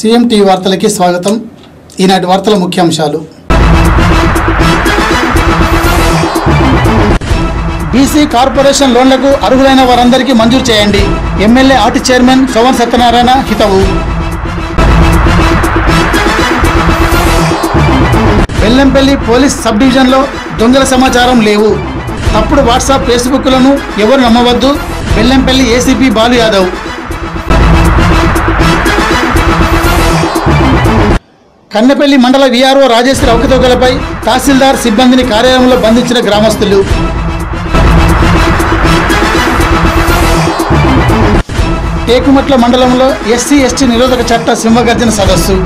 CM TV వార్తలకి స్వాగతం ఈనాటి వార్తల ముఖ్యాంశాలు బీసీ కార్పొరేషన్ లోన్లకు అర్హులైన వారందరికీ మంజూరు చేయండి MLA RT chairman Soman Satyanarayana హితవు బెల్లంపల్లి పోలీస్ సబ్ డివిజన్లో దొంగల సమాచారం లేవు తప్పుడు వాట్సాప్ ఫేస్బుక్లను ఎవరు నమ్మవద్దు బెల్లంపల్లి ఏసీపీ బాలు యాదవ్ కన్నెపల్లి మండల వీఆర్ఓ రాజేశ్వరి అవకతవకలపై తహసీల్దార్ సిబ్బందిని కార్యాలయంలో బంధించిన గ్రామస్తులు టేకుమట్ల మండలంలో ఎస్సీ ఎస్టీ నిరోధక చట్ట సింహగర్జన సదస్సు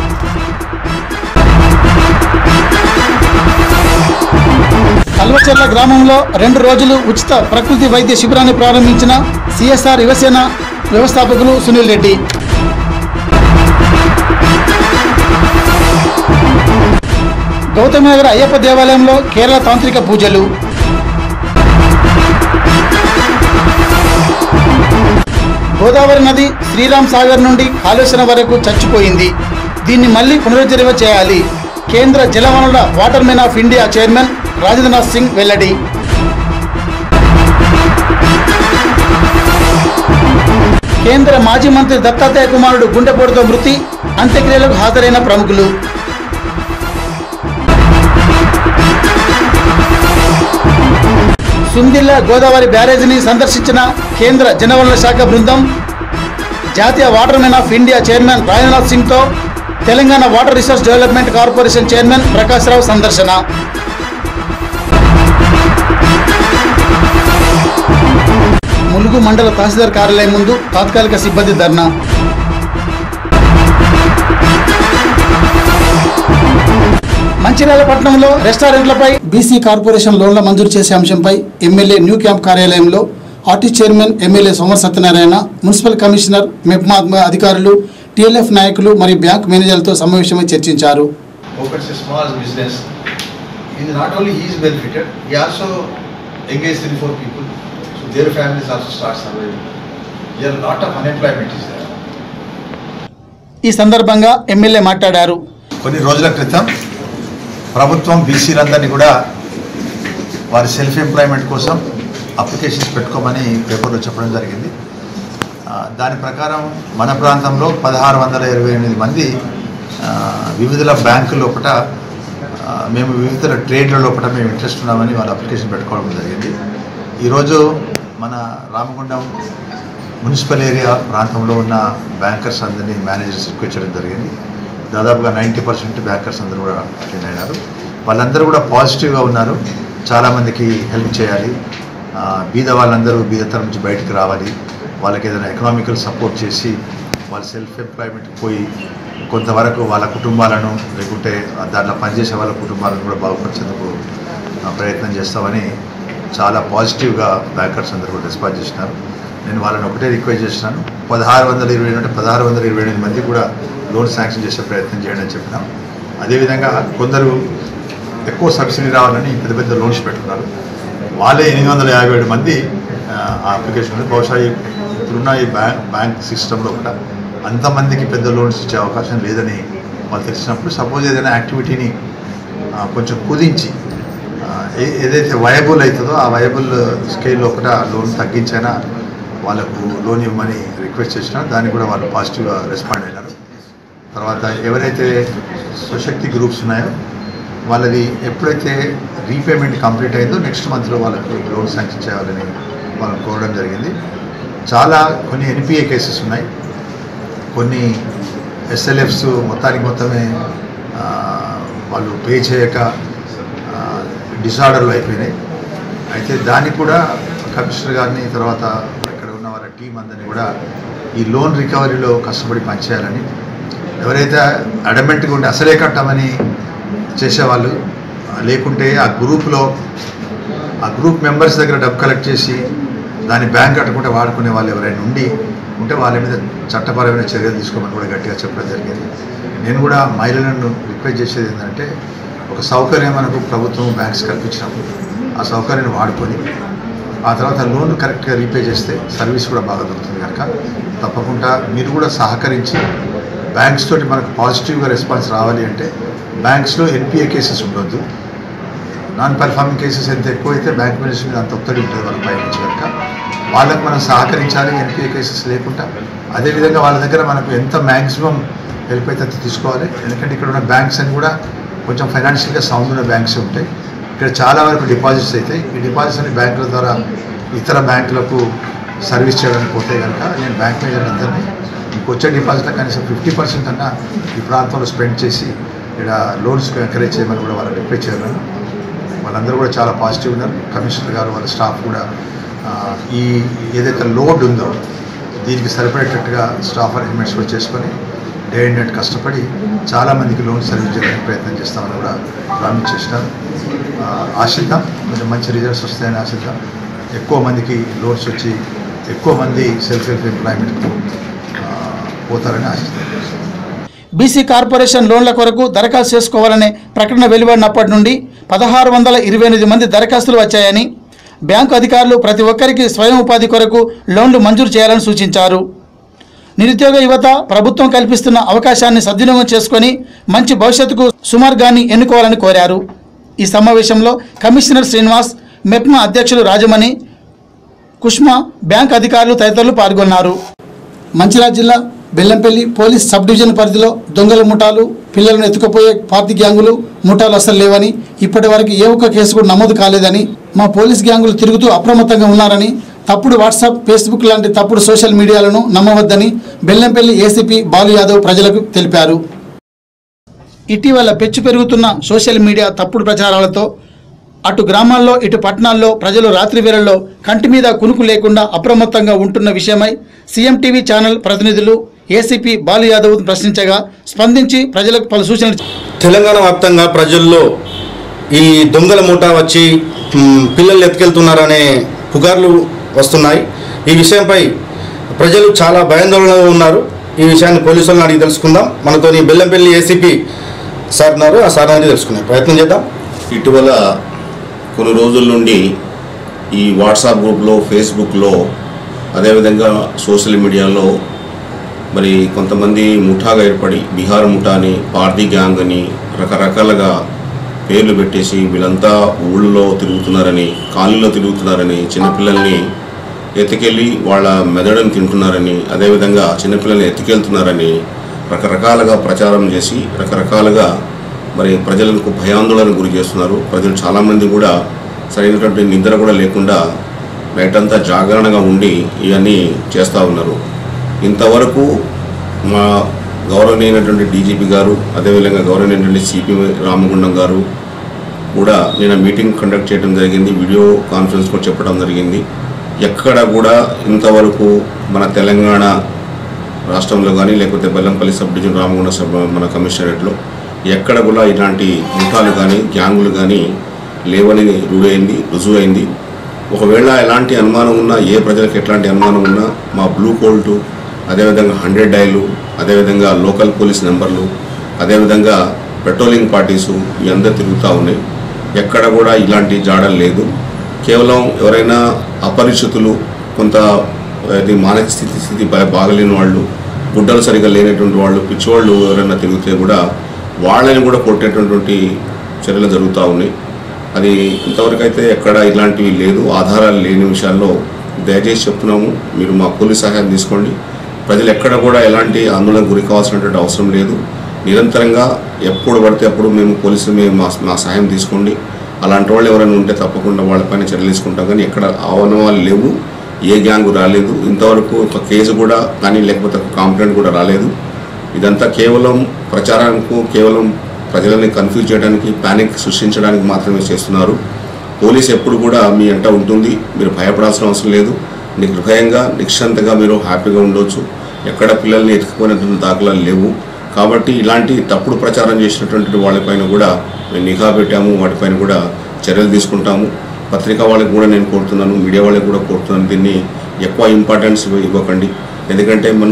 కల్వచెర్ల గ్రామంలో రెండు రోజులు ఉచిత ప్రకృతి వైద్య శిబిరాన్ని ప్రారంభించిన సిఎస్ఆర్ యువసేన వ్యవస్థాపకులు సునీల్ రెడ్డి గౌతమనగర్ అయ్యప్ప దేవాలయంలో కేరళ తాంత్రిక పూజలు గోదావరి నది శ్రీరామ్ సాగర్ నుండి కాళేశ్వరం వరకు చచ్చిపోయింది దీన్ని మళ్ళీ పునరుద్ధరణ చేయాలి కేంద్ర జలవనరుల water men of India chairman Rajendranath Singh వెల్లడి కేంద్ర మాజీ మంత్రి దత్తాత్రేయ కుమారుడు గుండెపోటుతో మృతి అంత్యక్రియలకు హాజరైన ప్రముఖులు సుందిల్ల గోదావరి బ్యారేజీని సందర్శించిన కేంద్ర జనవనరుల శాఖ బృందం జాతీయ water men of India chairman Rajnath సింగ్తో Telangana water resource development corporation chairman Prakash Rao సందర్శన ములుగు మండల తహసీల్దార్ కార్యాలయం ముందు తాత్కాలిక సిబ్బంది ధర్నా మంచిర్యాల పట్టణంలో రెస్టారెంట్లపై బీసీ కార్పొరేషన్ లోన్ల మంజూరు చేసే అంశంపై ఎమ్మెల్యే న్యూ క్యాంప్ కార్యాలయంలో RT chairman MLA Somar Satyanarayana municipal commissioner MEPMA అధికారులు టీఎల్ఎఫ్ నాయకులు మరియు బ్యాంక్ మేనేజర్లతో సమావేశమై చర్చించారు opens a small business, he not only he is benefited, he also engaged three, four people, so their families also start surviving. Here a lot of unemployment is there. ఈ సందర్భంగా MLA మాట్లాడారు కొన్ని రోజుల క్రితం ప్రభుత్వం బీసీలందరినీ కూడా వారి సెల్ఫ్ ఎంప్లాయ్మెంట్ కోసం అప్లికేషన్స్ పెట్టుకోమని పేపర్లో చెప్పడం జరిగింది ఆ, దాని ప్రకారం మన ప్రాంతంలో పదహారు వందల ఇరవై ఎనిమిది మంది ఆ, వివిధ బ్యాంకుల లోపల ఆ, మేము వివిధ ట్రేడ్ల లోపల మేము ఇంట్రెస్ట్ ఉన్నామని వాళ్ళు అప్లికేషన్ పెట్టుకోవడం జరిగింది ఈరోజు మన రామగుండం మున్సిపల్ ఏరియా ప్రాంతంలో ఉన్న బ్యాంకర్స్ అందరినీ మేనేజర్స్ రిక్వెస్ట్ చేయడం జరిగింది దాదాపుగా నైంటీ పర్సెంట్ బ్యాంకర్స్ అందరూ కూడా అటెండ్ అయినారు వాళ్ళందరూ కూడా పాజిటివ్గా ఉన్నారు చాలామందికి హెల్ప్ చేయాలి ఆ, బీద వాళ్ళందరూ బీదతనం నుంచి బయటకు రావాలి వాళ్ళకి ఏదైనా ఎకనామికల్ సపోర్ట్ చేసి వాళ్ళ సెల్ఫ్ ఎంప్లాయ్మెంట్కి పోయి కొంతవరకు వాళ్ళ కుటుంబాలను లేకుంటే దాంట్లో పనిచేసే వాళ్ళ కుటుంబాలను కూడా బాగుపరిచేందుకు ఆ, ప్రయత్నం చేస్తామని చాలా పాజిటివ్గా బ్యాంకర్స్ అందరూ కూడా రెస్పాన్స్ చేసినారు నేను వాళ్ళని ఒకటే రిక్వెస్ట్ చేసినాను పదహారు వందల ఇరవై అంటే పదహారు వందల ఇరవై ఎనిమిది మంది కూడా లోన్ శాంక్షన్ చేసే ప్రయత్నం చేయండి అని చెప్పినాం అదేవిధంగా కొందరు ఎక్కువ సబ్సిడీ రావాలని పెద్ద పెద్ద లోన్స్ పెట్టుకున్నారు వాళ్ళే ఎనిమిది వందల యాభై ఏడు మంది ఆ, ఆ అప్లికేషన్ ఉంది బహుశా ఈ ఇప్పుడున్న ఈ బ్యాంక్ బ్యాంక్ సిస్టంలో కూడా అంతమందికి పెద్ద లోన్స్ ఇచ్చే అవకాశం లేదని వాళ్ళు తెలిసినప్పుడు సపోజ్ ఏదైనా యాక్టివిటీని ఆ, కొంచెం కుదించి ఆ, ఏ- ఏదైతే వయబుల్ అవుతుందో ఆ వయబుల్ స్కేల్ ఒకట లోన్ తగ్గించైనా వాళ్ళకు లోన్ ఇవ్వమని రిక్వెస్ట్ చేసినా దాన్ని కూడా వాళ్ళు పాజిటివ్గా రెస్పాండ్ అయినారు తర్వాత ఎవరైతే స్వశక్తి గ్రూప్స్ ఉన్నాయో వాళ్ళది ఎప్పుడైతే రీపేమెంట్ కంప్లీట్ అయిందో నెక్స్ట్ మంత్లో వాళ్ళకి లోన్ శాంక్షన్ చేయాలని వాళ్ళని కోరడం జరిగింది చాలా కొన్ని ఎన్పిఏ కేసెస్ ఉన్నాయి కొన్ని ఎస్ఎల్ఎఫ్స్ మొత్తానికి మొత్తమే ఆ, వాళ్ళు పే చేయక డిసార్డర్లు అయిపోయినాయి అయితే దానికి కూడా కమిషనర్ గారిని తర్వాత ఇక్కడ ఉన్న వాళ్ళ టీం అందరినీ కూడా ఈ లోన్ రికవరీలో కష్టపడి పనిచేయాలని ఎవరైతే అడమెంట్గా ఉండి అసలే కట్టమని చేసేవాళ్ళు లేకుంటే ఆ గ్రూప్లో ఆ గ్రూప్ మెంబర్స్ దగ్గర డబ్బు కలెక్ట్ చేసి దాన్ని బ్యాంక్ కట్టకుండా వాడుకునే వాళ్ళు ఎవరైనా ఉండి ఉంటే వాళ్ళ మీద చట్టపరమైన చర్యలు తీసుకోమని కూడా గట్టిగా చెప్పడం జరిగింది నేను కూడా మహిళలను రిక్వెస్ట్ చేసేది ఏంటంటే ఒక సౌకర్యం మనకు ప్రభుత్వం బ్యాంక్స్ కల్పించినప్పుడు ఆ సౌకర్యాన్ని వాడుకొని ఆ తర్వాత లోన్ కరెక్ట్గా రీపే చేస్తే సర్వీస్ కూడా బాగా దొరుకుతుంది కనుక తప్పకుండా మీరు కూడా సహకరించి బ్యాంక్స్ తోటి మనకు పాజిటివ్గా రెస్పాన్స్ రావాలి అంటే బ్యాంక్స్లో ఎన్పిఏ కేసెస్ ఉండొద్దు నాన్ పెర్ఫార్మింగ్ కేసెస్ ఎంత ఎక్కువైతే బ్యాంక్ మినిస్టర్ మీద అంత ఒత్తిడి ఉంటుంది వాళ్ళ పై నుంచి కనుక వాళ్ళకు మనం సహకరించాలి ఎన్పిఏ కేసెస్ లేకుండా అదేవిధంగా వాళ్ళ దగ్గర మనకు ఎంత మ్యాక్సిమం హెల్ప్ అయితే అంత తీసుకోవాలి ఎందుకంటే ఇక్కడ ఉన్న బ్యాంక్స్ అని కూడా కొంచెం ఫైనాన్షియల్గా సౌండ్ ఉన్న బ్యాంక్స్ ఉంటాయి ఇక్కడ చాలా వరకు డిపాజిట్స్ అవుతాయి ఈ డిపాజిట్స్ అన్ని బ్యాంకుల ద్వారా ఇతర బ్యాంకులకు సర్వీస్ చేయడానికి పోతే కనుక నేను బ్యాంక్ మేనేజర్ అందరినీ మీకు వచ్చే డిపాజిట్లో కనీసం ఫిఫ్టీ పర్సెంట్ అన్నా ఈ ప్రాంతంలో స్పెండ్ చేసి ఇక్కడ లోన్స్కి ఎంకరేజ్ చేయమని కూడా వాళ్ళని రిక్వెస్ట్ చేయమని వాళ్ళందరూ కూడా చాలా పాజిటివ్ ఉన్నారు కమిషనర్ గారు వాళ్ళ స్టాఫ్ కూడా ఆ, ఈ ఏదైతే లోడ్ ఉందో దీనికి సరిపడేటట్టుగా స్టాఫ్ అరేంజ్మెంట్స్ కూడా చేసుకొని డే అండ్ నైట్ కష్టపడి చాలామందికి లోన్ సర్వీస్ చేయడానికి ప్రయత్నం చేస్తామని కూడా ప్రామిస్ చేసినారు ఆ, ఆశిద్దాం కొంచెం మంచి రిజల్ట్స్ వస్తాయని ఆశిద్దాం ఎక్కువ మందికి లోన్స్ వచ్చి ఎక్కువ మంది సెల్ఫ్ హెల్ప్ ఎంప్లాయ్మెంట్కు పోతారని ఆశిస్తాం బీసీ కార్పొరేషన్ లోన్ల కొరకు దరఖాస్తు చేసుకోవాలనే ప్రకటన వెలువడినప్పటి నుండి పదహారు వందల ఇరవై ఎనిమిది మంది దరఖాస్తులు వచ్చాయని బ్యాంకు అధికారులు ప్రతి ఒక్కరికి స్వయం ఉపాధి కొరకు లోన్లు మంజూరు చేయాలని సూచించారు నిరుద్యోగ యువత ప్రభుత్వం కల్పిస్తున్న అవకాశాన్ని సద్వినియోగం చేసుకొని మంచి భవిష్యత్తుకు సుమార్గాన్ని ఎన్నుకోవాలని కోరారు ఈ సమావేశంలో కమిషనర్ శ్రీనివాస్ మెప్మా అధ్యక్షులు రాజమణి కుష్మా బ్యాంక్ అధికారులు తదితరులు పాల్గొన్నారు మంచిర్యాల జిల్లా బెల్లంపల్లి పోలీస్ సబ్ డివిజన్ పరిధిలో దొంగల ముఠాలు పిల్లలను ఎత్తుకుపోయే పార్టీ గ్యాంగులు ముఠాలు అసలు లేవని ఇప్పటి వరకు ఏ ఒక్క కేసు కూడా నమోదు కాలేదని మా పోలీస్ గ్యాంగులు తిరుగుతూ అప్రమత్తంగా ఉన్నారని తప్పుడు వాట్సాప్ ఫేస్బుక్ లాంటి తప్పుడు సోషల్ మీడియాలను నమ్మవద్దని బెల్లంపల్లి ఏసీపీ బాలు యాదవ్ ప్రజలకు తెలిపారు ఇటీవల పెచ్చు పెరుగుతున్న సోషల్ మీడియా తప్పుడు ప్రచారాలతో అటు గ్రామాల్లో ఇటు పట్టణాల్లో ప్రజలు రాత్రి వేళల్లో కంటి మీద కునుకు లేకుండా అప్రమత్తంగా ఉంటున్న విషయమై సీఎం టీవీ ఛానల్ ప్రతినిధులు ఏసీపీ బాలు యాదవ్ ప్రశ్నించగా స్పందించి ప్రజలకు పలు సూచనలు తెలంగాణ వ్యాప్తంగా ప్రజల్లో ఈ దొంగల మూటా వచ్చి మ్, పిల్లల్ని ఎత్తుకెళ్తున్నారనే పుకార్లు వస్తున్నాయి ఈ విషయంపై ప్రజలు చాలా భయాందోళనలో ఉన్నారు ఈ విషయాన్ని పోలీసులను అడిగి తెలుసుకుందాం మనతోని బెల్లంపల్లి ఏసీపీ సార్ ఉన్నారు ఆ సార్ అడిగి తెలుసుకునే ప్రయత్నం చేద్దాం ఇటీవల కొన్ని రోజుల నుండి ఈ వాట్సాప్ గ్రూప్లో ఫేస్బుక్లో అదేవిధంగా సోషల్ మీడియాలో మరి కొంతమంది ముఠాగా ఏర్పడి బీహార్ ముఠా అని పార్టీ గ్యాంగ్ అని రకరకాలుగా పేర్లు పెట్టేసి వీళ్ళంతా ఊళ్ళో తిరుగుతున్నారని కాలనీలో తిరుగుతున్నారని చిన్నపిల్లల్ని ఎత్తుకెళ్ళి వాళ్ళ మెదడుని తింటున్నారని అదేవిధంగా చిన్నపిల్లల్ని ఎత్తుకెళ్తున్నారని రకరకాలుగా ప్రచారం చేసి రకరకాలుగా మరి ప్రజలకు భయాందోళన గురి చేస్తున్నారు ప్రజలు చాలామంది కూడా సరైనటువంటి నిద్ర కూడా లేకుండా నైట్ అంతా జాగరణగా ఉండి ఇవన్నీ చేస్తూ ఉన్నారు ఇంతవరకు మా గౌరవనీయమైనటువంటి డీజీపీ గారు అదేవిధంగా గౌరవనీయమైనటువంటి సిపి రామగుండం గారు కూడా నేను మీటింగ్ కండక్ట్ చేయడం జరిగింది వీడియో కాన్ఫరెన్స్ కూడా చెప్పడం జరిగింది ఎక్కడ కూడా ఇంతవరకు మన తెలంగాణ రాష్ట్రంలో కానీ లేకపోతే Bellampalli sub division Ramagunda sub మన కమిషనరేట్లో ఎక్కడ కూడా ఇలాంటి ముఠాలు కానీ గ్యాంగులు కానీ లేవని రుజువైంది రుజువైంది ఒకవేళ ఎలాంటి అనుమానం ఉన్నా ఏ ప్రజలకు ఎట్లాంటి అనుమానం ఉన్నా మా బ్లూ కోల్టు అదేవిధంగా హండ్రెడ్ డైలు అదేవిధంగా లోకల్ పోలీస్ నెంబర్లు అదేవిధంగా పెట్రోలింగ్ పార్టీసు ఇవి అందరు తిరుగుతూ ఉన్నాయి ఎక్కడ కూడా ఇలాంటి జాడలు లేదు కేవలం ఎవరైనా అపరిచితులు కొంత అది మానసిక స్థితి స్థితి బా- బాగలేని వాళ్ళు గుడ్డలు సరిగా లేనటువంటి వాళ్ళు పిచ్చివాళ్ళు ఎవరైనా తిరిగితే కూడా వాళ్ళని కూడా కొట్టేటటువంటి చర్యలు జరుగుతూ ఉన్నాయి అది ఇంతవరకు అయితే ఎక్కడ ఇలాంటివి లేదు ఆధారాలు లేని విషయాల్లో దయచేసి చెప్తున్నాము మీరు మా పోలీస్ సహాయం తీసుకోండి ప్రజలు ఎక్కడ కూడా ఎలాంటి ఆందోళనకు గురి కావాల్సినటువంటి అవసరం లేదు నిరంతరంగా ఎప్పుడు పడితే అప్పుడు మేము పోలీసులు మేము మా మా సహాయం తీసుకోండి అలాంటి వాళ్ళు ఎవరైనా ఉంటే తప్పకుండా వాళ్ళపైన చర్యలు తీసుకుంటాం కానీ ఎక్కడ ఆవనవాళ్ళు లేవు ఏ గ్యాంగ్ రాలేదు ఇంతవరకు ఒక కేసు కూడా కానీ లేకపోతే ఒక కాంప్లైంట్ కూడా రాలేదు ఇదంతా కేవలం ప్రచారానికి కేవలం ప్రజలని కన్ఫ్యూజ్ చేయడానికి ప్యానిక్ సృష్టించడానికి మాత్రమే చేస్తున్నారు పోలీస్ ఎప్పుడు కూడా మీ అంట ఉంటుంది మీరు భయపడాల్సిన అవసరం లేదు నిర్భయంగా నిశ్చంతగా మీరు హ్యాపీగా ఉండొచ్చు ఎక్కడ పిల్లల్ని ఎత్తుకుపోయినటువంటి దాఖలాలు లేవు కాబట్టి ఇలాంటి తప్పుడు ప్రచారం చేసినటువంటి వాళ్ళపైన కూడా మేము నిఘా పెట్టాము వాటిపైన కూడా చర్యలు తీసుకుంటాము పత్రికా వాళ్ళకి కూడా నేను కోరుతున్నాను మీడియా వాళ్ళకి కూడా కోరుతున్నాను దీన్ని ఎక్కువ ఇంపార్టెన్స్ ఇవ్వకండి ఎందుకంటే మొన్న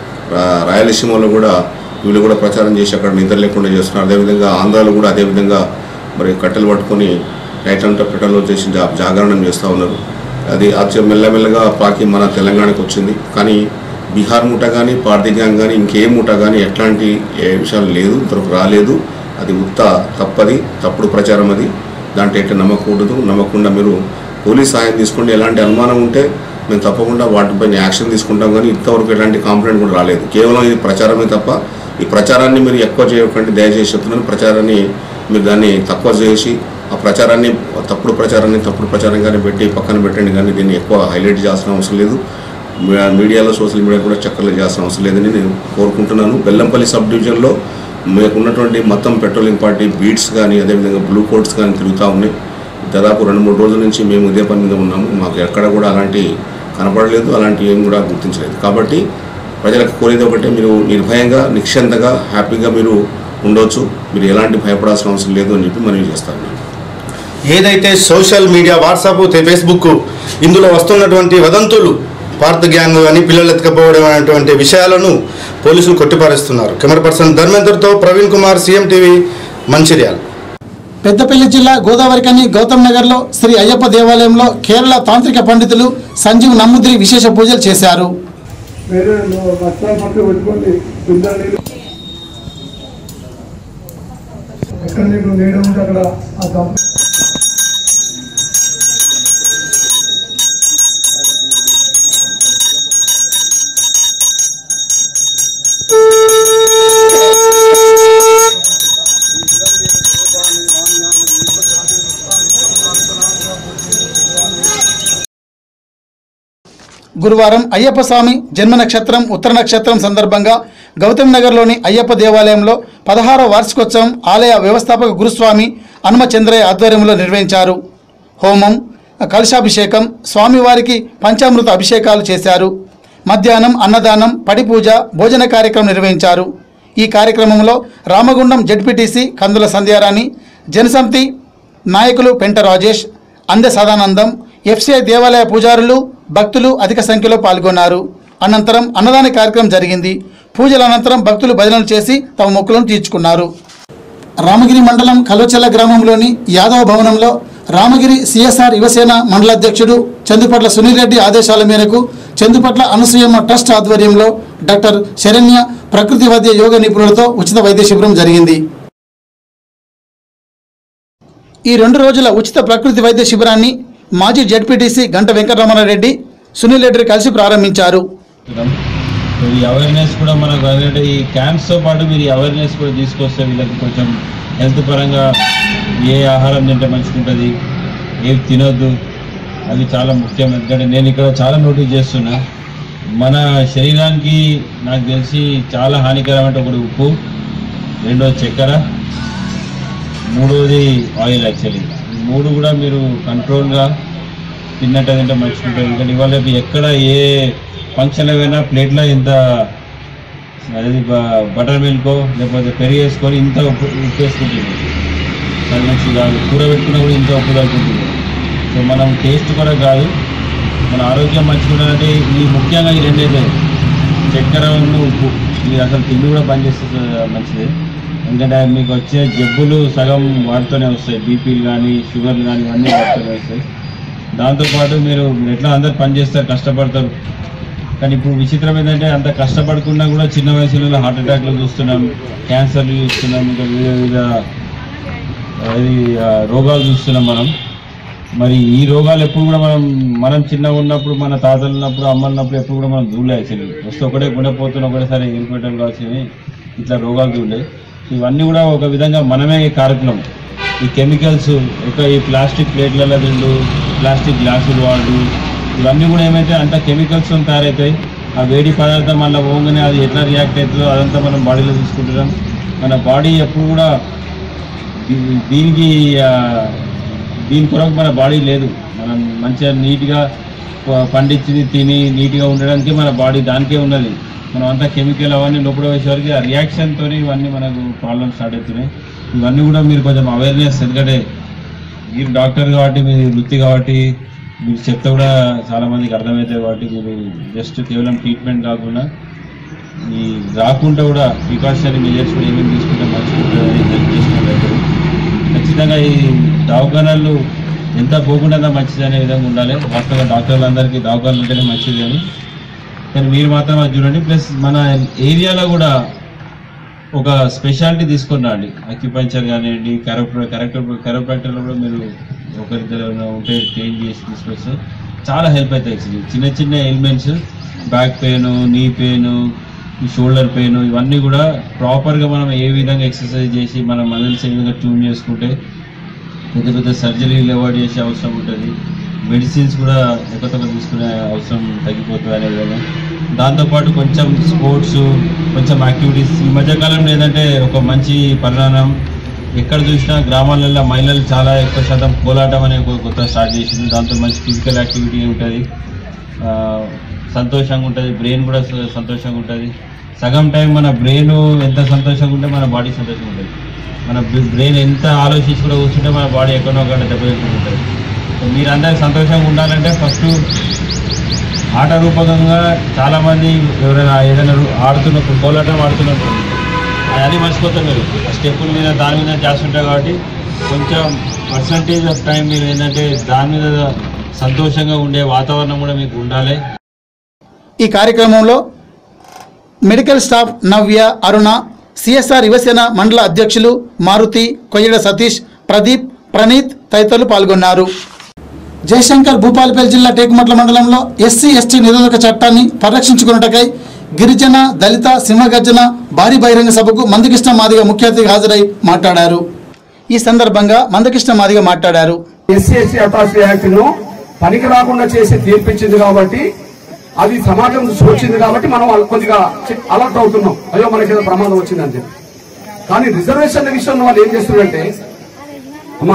రా- రాయలసీమలో కూడా వీళ్ళు కూడా ప్రచారం చేసి అక్కడ నిద్ర లేకుండా చేస్తున్నారు అదేవిధంగా ఆంధ్రాలో కూడా అదేవిధంగా మరి కట్టెలు పట్టుకొని నైట్ అంతా పెట్రోల్ చేసి జా జాగరణం చేస్తూ ఉన్నారు అది అది మెల్లమెల్లగా పాకి మన తెలంగాణకు వచ్చింది కానీ బీహార్ ముఠ కానీ పార్టీ గ్యాంగ్ కానీ ఇంకే ముఠ కానీ ఎట్లాంటి ఏ విషయాలు లేదు ఇంతవరకు రాలేదు అది ఉత్త తప్పది తప్పుడు ప్రచారం అది దాంట్లో ఎట్లా నమ్మకూడదు నమ్మకుండా మీరు పోలీస్ సహాయం తీసుకుంటే ఎలాంటి అనుమానం ఉంటే మేము తప్పకుండా వాటిపైన యాక్షన్ తీసుకుంటాం కానీ ఇంతవరకు ఎలాంటి కంప్లైంట్ కూడా రాలేదు కేవలం ఇది ప్రచారమే తప్ప ఈ ప్రచారాన్ని మీరు ఎక్కువ చేయకండి దయచేసి చెప్తున్నాను ప్రచారాన్ని మీరు దాన్ని తక్కువ చేసి ఆ ప్రచారాన్ని తప్పుడు ప్రచారాన్ని తప్పుడు ప్రచారంగానే పెట్టి పక్కన పెట్టండి కానీ దీన్ని ఎక్కువ హైలైట్ చేయాల్సిన అవసరం లేదు మీ- మీడియాలో సోషల్ మీడియా కూడా చక్కర్లు చేయాల్సిన అవసరం లేదని నేను కోరుకుంటున్నాను బెల్లంపల్లి సబ్ డివిజన్లో మీకు ఉన్నటువంటి మొత్తం పెట్రోలింగ్ పార్టీ బీట్స్ కానీ అదేవిధంగా బ్లూ కోట్స్ కానీ తిరుగుతూ ఉన్నాయి దాదాపు రెండు మూడు రోజుల నుంచి మేము ఇదే పని మీద ఉన్నాము మాకు ఎక్కడ కూడా అలాంటి కనపడలేదు అలాంటి ఏం కూడా గుర్తించలేదు కాబట్టి ప్రజలకు కోరేది ఒకటే మీరు నిర్భయంగా నిశ్చంతగా హ్యాపీగా మీరు ఉండొచ్చు మీరు ఎలాంటి భయపడాల్సిన అవసరం లేదు అని చెప్పి మనవి చేస్తాను నేను ఏదైతే సోషల్ మీడియా వాట్సాప్ తే- ఫేస్బుక్ ఇందులో వస్తున్నటువంటి వదంతులు భారత గ్యాంగ్ అని పిల్లలు ఎత్తుకపోవడం అనేటువంటి విషయాలను పోలీసులు కొట్టిపారేస్తున్నారు కెమెరా పర్సన్ ధర్మేందర్తో ప్రవీణ్ కుమార్ సీఎం టీవీ మంచిర్యాల పెద్దపల్లి జిల్లా గోదావరికని గౌతమ్ నగర్లో శ్రీ అయ్యప్ప దేవాలయంలో కేరళ తాంత్రిక పండితులు సంజీవ్ నమ్ముద్రి విశేష పూజలు చేశారు వేరే నువ్వు బస్తాలు పట్టు పెట్టుకోండి బిందెలు నీళ్ళు ఎక్కడ నీకు నీడ ఉంటే అక్కడ ఆ కంప గురువారం అయ్యప్ప స్వామి జన్మ నక్షత్రం ఉత్తర నక్షత్రం సందర్భంగా గౌతమ్ నగర్లోని అయ్యప్ప దేవాలయంలో పదహారవ వార్షికోత్సవం ఆలయ వ్యవస్థాపక గురుస్వామి హనుమ చంద్రయ్య ఆధ్వర్యంలో నిర్వహించారు హోమం కలశాభిషేకం స్వామివారికి పంచామృత అభిషేకాలు చేశారు మధ్యాహ్నం అన్నదానం పడి పూజ భోజన కార్యక్రమం నిర్వహించారు ఈ కార్యక్రమంలో రామగుండం జడ్పీటీసీ కందుల సంధ్యారాణి జనసమితి నాయకులు పెంట రాజేష్ అందె సదానందం ఎఫ్సిఐ దేవాలయ పూజారులు భక్తులు అధిక సంఖ్యలో పాల్గొన్నారు అనంతరం అన్నదాన కార్యక్రమం జరిగింది పూజల అనంతరం భక్తులు భజనలు చేసి తమ మొక్కులను తీర్చుకున్నారు రామగిరి మండలం కలోచెల్ల గ్రామంలోని యాదవ భవనంలో రామగిరి సిఎస్ఆర్ యువసేన మండల అధ్యక్షుడు చందుపట్ల సునీల్ రెడ్డి ఆదేశాల మేరకు చందుపట్ల అనసూయమ్మ ట్రస్ట్ ఆధ్వర్యంలో డాక్టర్ శరణ్య ప్రకృతి వైద్య యోగ నిపుణులతో ఉచిత వైద్య శిబిరం జరిగింది ఈ రెండు రోజుల ఉచిత ప్రకృతి వైద్య శిబిరాన్ని మాజీ జడ్పీటీసీ గంట వెంకటరమణారెడ్డి సునీల్ రెడ్డి కలిసి ప్రారంభించారు చేస్తున్నాం. సో ఈ అవేర్నెస్ కూడా మనకు ఏంటంటే ఈ క్యాంప్స్తో పాటు మీరు ఈ అవేర్నెస్ కూడా తీసుకొస్తే వీళ్ళకి కొంచెం హెల్త్ పరంగా ఏ ఆహారం తింటే మంచిగుంటుంది ఏది తినొద్దు అది చాలా ముఖ్యం ఎందుకంటే నేను ఇక్కడ చాలా నోటీస్ చేస్తున్నా మన శరీరానికి నాకు తెలిసి చాలా హానికరమైన ఒకటి ఉప్పు రెండోది చక్కెర మూడోది ఆయిల్ యాక్చువల్లీ ఈ మూడు కూడా మీరు కంట్రోల్గా తిన్నట్టు తింటే మంచిగుంటుంది ఎందుకంటే ఇవాళ రేపు ఎక్కడ ఏ ఫంక్షన్ అయినా ప్లేట్లో ఇంత అది బ- బటర్ మిల్కో లేకపోతే పెరుగు వేసుకొని ఇంత ఉప్పు ఉప్పు వేసుకుంటుంది అది మంచిది కాదు కూర పెట్టుకున్నా కూడా ఇంత ఉప్పు తగ్గుతుంది సో మనం టేస్ట్ కూడా కాదు మన ఆరోగ్యం మంచిగా ఉండాలంటే ఈ ముఖ్యంగా ఈ రెండైతే చక్కెర ఉన్న ఉప్పు ఇది అసలు తిండి కూడా పనిచేస్తుంది మంచిది ఎందుకంటే మీకు వచ్చే జబ్బులు సగం వాటితోనే వస్తాయి బీపీలు కానీ షుగర్లు కానీ ఇవన్నీ వాటితోనే వస్తాయి దాంతోపాటు మీరు మీరు ఎట్లా అందరు పని చేస్తారు కష్టపడతారు కానీ ఇప్పుడు విచిత్రం ఏంటంటే అంత కష్టపడకుండా కూడా చిన్న వయసులో హార్ట్ అటాక్లు చూస్తున్నాం క్యాన్సర్లు చూస్తున్నాం ఇంకా వివిధ వివిధ అది ఆ, రోగాలు చూస్తున్నాం మనం మరి ఈ రోగాలు ఎప్పుడు కూడా మనం మనం చిన్నగా ఉన్నప్పుడు మన తాతలు ఉన్నప్పుడు అమ్మలు ఉన్నప్పుడు ఎప్పుడు కూడా మనం చూడలే యాక్చువల్లీ వస్తే ఒకటే గుండెపోతున్న ఒకటేసారి వెళ్ళిపోవటం కావాల్సినవి ఇట్లా రోగాలు చూడలే ఇవన్నీ కూడా ఒక విధంగా మనమే కారకులం ఈ కెమికల్స్ ఒక ఈ ప్లాస్టిక్ ప్లేట్లలో తిండు ప్లాస్టిక్ గ్లాసులు వాడు ఇవన్నీ కూడా ఏమైతే అంత కెమికల్స్ తయారవుతాయి ఆ వేడి పదార్థం మళ్ళీ పోగానే అది ఎట్లా రియాక్ట్ అవుతుందో అదంతా మనం బాడీలో తీసుకుంటున్నాం మన బాడీ ఎప్పుడు కూడా దీ- దీనికి ఆ, దీని కొరకు మన బాడీ లేదు మనం మంచిగా నీట్గా ప- పండించింది తిని నీట్గా ఉండడానికి మన బాడీ దానికే ఉన్నది మనం అంతా కెమికల్ అవన్నీ లోపల వేసేవరకు ఆ రియాక్షన్తో ఇవన్నీ మనకు ప్రాబ్లమ్స్ స్టార్ట్ అవుతున్నాయి ఇవన్నీ కూడా మీరు కొంచెం అవేర్నెస్ ఎందుకంటే మీరు డాక్టర్ కాబట్టి మీ వృత్తి కాబట్టి మీరు చెప్తే కూడా చాలా మందికి అర్థమవుతాయి కాబట్టి మీరు జస్ట్ కేవలం ట్రీట్మెంట్ కాకుండా ఈ రాకుండా కూడా ప్రికాషనరీ మెజర్స్ కూడా ఏమేమి తీసుకుంటే మంచిగుంటుందని హెల్ప్ చేసుకుంటారు ఖచ్చితంగా ఈ దవాఖానాలు ఎంత పోకుండా మంచిది అనే విధంగా ఉండాలి వాస్తవంగా డాక్టర్లందరికీ దవాఖానాలు ఉంటేనే మంచిది అని కానీ మీరు మాత్రం అది చూడండి ప్లస్ మన ఏరియాలో కూడా ఒక స్పెషాలిటీ తీసుకొని రండి అక్యుపంచర్ కానివ్వండి కరెక్టర్ కరెక్టర్ కరెక్టర్లో కూడా మీరు ఒకరిద్దరు ఎవరైనా ఉంటే ట్రైన్ చేసి తీసుకొస్తే చాలా హెల్ప్ అవుతాయి actually. చిన్న చిన్న elements back pain knee pain ఈ షోల్డర్ పెయిన్ ఇవన్నీ కూడా ప్రాపర్గా మనం ఏ విధంగా ఎక్సర్సైజ్ చేసి మన మజిల్స్ ఏ విధంగా ట్యూన్ చేసుకుంటే పెద్ద పెద్ద సర్జరీలు అవాయిడ్ చేసే అవసరం ఉంటుంది మెడిసిన్స్ కూడా ఎక్కువ తీసుకునే అవసరం తగ్గిపోతుంది అనే విధంగా దాంతోపాటు కొంచెం స్పోర్ట్స్ కొంచెం యాక్టివిటీస్ ఈ మధ్యకాలంలో ఏంటంటే ఒక మంచి పరిణామం ఎక్కడ చూసినా గ్రామాలలో మహిళలు చాలా ఎక్కువ శాతం కోలాటం అనే ఒక కొత్త స్టార్ట్ చేసింది దాంతో మంచి ఫిజికల్ యాక్టివిటీ ఉంటుంది ఆ, సంతోషంగా ఉంటుంది బ్రెయిన్ కూడా స- సంతోషంగా ఉంటుంది సగం టైం మన బ్రెయిన్ ఎంత సంతోషంగా ఉంటే మన బాడీ సంతోషంగా ఉంటుంది మన బ్రెయిన్ ఎంత ఆలోచించి కూడా కూర్చుంటే మన బాడీ ఎక్కడో ఒకటి దెబ్బతింటూ ఉంటుంది సో మీరందరూ సంతోషంగా ఉండాలంటే ఫస్ట్ ఆట రూపకంగా చాలామంది ఎవరైనా ఏదైనా రు- ఆడుతున్నప్పుడు కోలాటం ఆడుతున్నప్పుడు అవన్నీ మర్చిపోతారు మీరు ఆ స్టెప్పుల మీద దాని మీద చేసి ఉంటారు కాబట్టి కొంచెం పర్సంటేజ్ ఆఫ్ టైం మీరు ఏంటంటే దాని మీద సంతోషంగా ఉండే వాతావరణం కూడా మీకు ఉండాలి ఈ కార్యక్రమంలో medical staff Navya Aruna CSR Yuvasena మండల అధ్యక్షులు మారుతి కొయ్యడ సతీష్ ప్రదీప్ ప్రణీత్ తదితరులు పాల్గొన్నారు జయశంకర్ భూపాలపల్లి జిల్లా టేకుమట్ల మండలంలో ఎస్సీ ఎస్టీ నిరోధక చట్టాన్ని పరిరక్షించుకున్నటకై గిరిజన దళిత సింహగర్జన భారీ బహిరంగ సభకు మందకృష్ణ మాదిగ ముఖ్య అతిథిగా హాజరై మాట్లాడారు ఈ సందర్భంగా మందకృష్ణ మాదిగ మాట్లాడారు ఎస్సీ ఎస్సీ అటాసిటీ యాక్ట్ ను పనికి రాకుండా చేసి తీర్పిచ్చింది కాబట్టి అది సమాజం నుంచి వచ్చింది కాబట్టి మనం అల- కొద్దిగా చి- అలర్ట్ అవుతున్నాం అయ్యో మనకి ఏదో ప్రమాదం వచ్చిందని చెప్పి కానీ రిజర్వేషన్ విషయంలో వాళ్ళు ఏం చేస్తున్నారంటే అమ్మా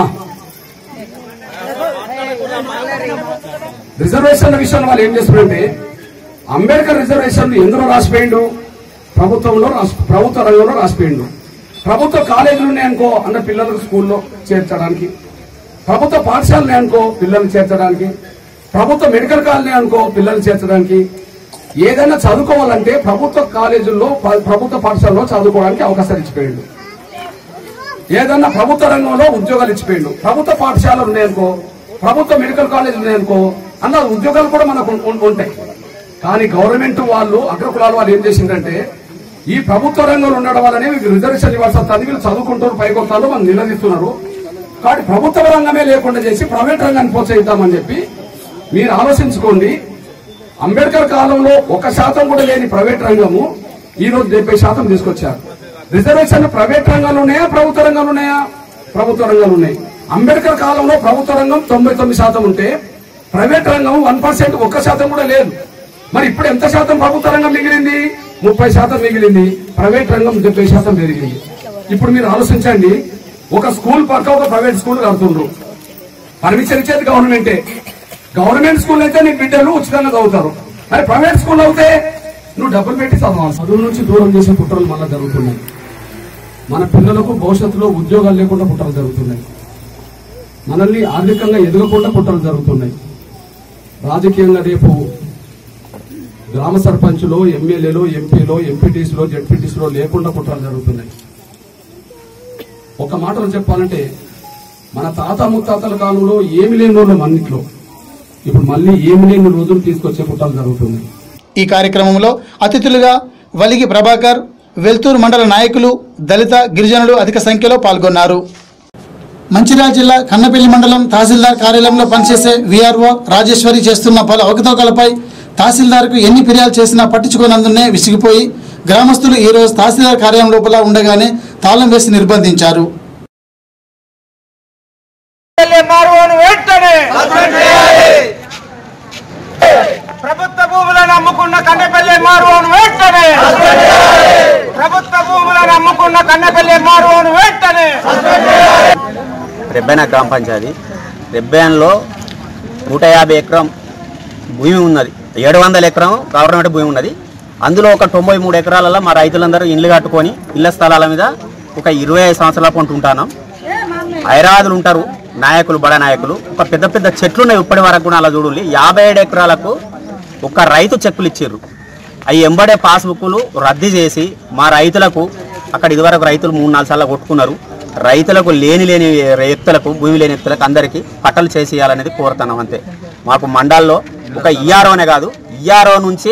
రిజర్వేషన్ విషయంలో వాళ్ళు ఏం చేస్తున్నారంటే అంబేద్కర్ రిజర్వేషన్ ఎందులో రాసిపోయిండు ప్రభుత్వంలో రాసి ప్రభుత్వ రంగంలో రాసిపోయిండు ప్రభుత్వ కాలేజీలు ఉన్నాయనుకో అన్న పిల్లలకు స్కూల్లో చేర్చడానికి ప్రభుత్వ పాఠశాలలు అనుకో పిల్లల్ని చేర్చడానికి ప్రభుత్వ మెడికల్ కాలనీ అనుకో పిల్లల్ని చేర్చడానికి ఏదైనా చదువుకోవాలంటే ప్రభుత్వ కాలేజీల్లో ప- ప్రభుత్వ పాఠశాలలో చదువుకోవడానికి అవకాశాలు ఇచ్చిపోయిండు ఏదన్నా ప్రభుత్వ రంగంలో ఉద్యోగాలు ఇచ్చిపోయిండు ప్రభుత్వ పాఠశాలలు ఉన్నాయనుకో ప్రభుత్వ మెడికల్ కాలేజీలు ఉన్నాయనుకో అన్న ఉద్యోగాలు కూడా మనకు ఉం- ఉం- ఉంటాయి కానీ గవర్నమెంట్ వాళ్ళు అగ్రకులాల వాళ్ళు ఏం చేసిందంటే ఈ ప్రభుత్వ రంగంలో ఉండడం వల్లనే వీళ్ళు రిజర్వేషన్ ఇవ్వాల్సి వస్తుంది వీళ్ళు చదువుకుంటారు పైకొస్తారు మనం నిలదీస్తున్నారు కాబట్టి ప్రభుత్వ రంగమే లేకుండా చేసి ప్రైవేట్ రంగాన్ని ప్రోత్సహిద్దామని చెప్పి మీరు ఆలోచించుకోండి అంబేద్కర్ కాలంలో ఒక శాతం కూడా లేని ప్రైవేట్ రంగము ఈ రోజు డెబ్బై శాతం తీసుకొచ్చారు రిజర్వేషన్ ప్రైవేట్ రంగాలు ఉన్నాయా ప్రభుత్వ రంగాలు ఉన్నాయా ప్రభుత్వ రంగాలు ఉన్నాయి అంబేద్కర్ కాలంలో ప్రభుత్వ రంగం తొంభై తొమ్మిది శాతం ఉంటే ప్రైవేట్ రంగం వన్ పర్సెంట్ ఒక్క శాతం కూడా లేదు మరి ఇప్పుడు ఎంత శాతం ప్రభుత్వ రంగం మిగిలింది ముప్పై శాతం మిగిలింది ప్రైవేట్ రంగం డెబ్బై శాతం పెరిగింది ఇప్పుడు మీరు ఆలోచించండి ఒక స్కూల్ పక్క ఒక ప్రైవేట్ స్కూల్ కడుతుండ్రు పర్మిషన్ ఇచ్చేది గవర్నమెంటే గవర్నమెంట్ స్కూల్ అయితే నీ బిడ్డలు ఉచితంగా చదువుతారు మరి ప్రైవేట్ స్కూల్ అవుతే నువ్వు డబ్బులు పెట్టి చదవాలి చదువు నుంచి దూరం చేసే కుట్రలు మళ్ళీ జరుగుతున్నాయి మన పిల్లలకు భవిష్యత్తులో ఉద్యోగాలు లేకుండా కుట్రలు జరుగుతున్నాయి మనల్ని ఆర్థికంగా ఎదగకుండా కుట్రలు జరుగుతున్నాయి రాజకీయంగా రేపు గ్రామ సర్పంచ్లో ఎమ్మెల్యేలో ఎంపీలో ఎంపీటీసీలో జెడ్పీటీసీలో లేకుండా కుట్రలు జరుగుతున్నాయి ఒక మాటలో చెప్పాలంటే మన తాత ముత్తాతల కాలంలో ఏమి లేని రోజులు మన్నిట్లో ఇప్పుడు మళ్ళీ ఏమి లేని రోజులు తీసుకొచ్చే కుట్రలు జరుగుతున్నాయి ఈ కార్యక్రమంలో అతిథులుగా వలిగి ప్రభాకర్ వెల్తూరు మండల నాయకులు దళిత గిరిజనులు అధిక సంఖ్యలో పాల్గొన్నారు మంచిర్యాల జిల్లా కన్నపల్లి మండలం తహసీల్దార్ కార్యాలయంలో పనిచేసే వీఆర్ఓ రాజేశ్వరి చేస్తున్న పలు అవకతవకలపై తహసీల్దార్కు ఎన్ని ఫిర్యాదు చేసినా పట్టించుకోనందునే విసిగిపోయి గ్రామస్తులు ఈ రోజు తహసీల్దార్ కార్యాలయం లోపల ఉండగానే తాళం వేసి నిర్బంధించారు మారువని వెంటనే ప్రభుత్వ భూములను అమ్ముకున్న కన్నెపల్లి మారువని వెంటనే ప్రభుత్వ భూములను అమ్ముకున్న కన్నెపల్లి మారువని వెంటనే రెబ్బెన గ్రామ పంచాయతీ రెబ్బెన్లో నూట యాభై ఎకరం భూమి ఉన్నది ఏడు వందల ఎకరం గవర్నమెంట్ భూమి ఉన్నది అందులో ఒక తొంభై మూడు ఎకరాలలో మా రైతులందరూ ఇల్లు కట్టుకొని ఇళ్ల స్థలాల మీద ఒక ఇరవై ఐదు సంవత్సరాల పాటు ఉంటున్నాం ఐరాదులు ఉంటారు నాయకులు బడ నాయకులు ఒక పెద్ద పెద్ద చెట్లు ఉన్నాయి ఇప్పటి వరకు కూడా అలా చూడండి యాభై ఏడు ఎకరాలకు ఒక రైతు చెక్కులు ఇచ్చారు అవి ఎంబడే పాస్బుక్లు రద్దు చేసి మా రైతులకు అక్కడ ఇదివరకు రైతులు మూడు నాలుగు సార్లు కొట్టుకున్నారు రైతులకు లేని లేని వ్యక్తులకు భూమి లేని వ్యక్తులకు అందరికీ పట్టలు చేసి ఇవ్వాలనేది కోరుతున్నాం అంతే మాకు మండల్లో ఒక ఈఆర్ఓనే కాదు ఈఆర్ఓ నుంచి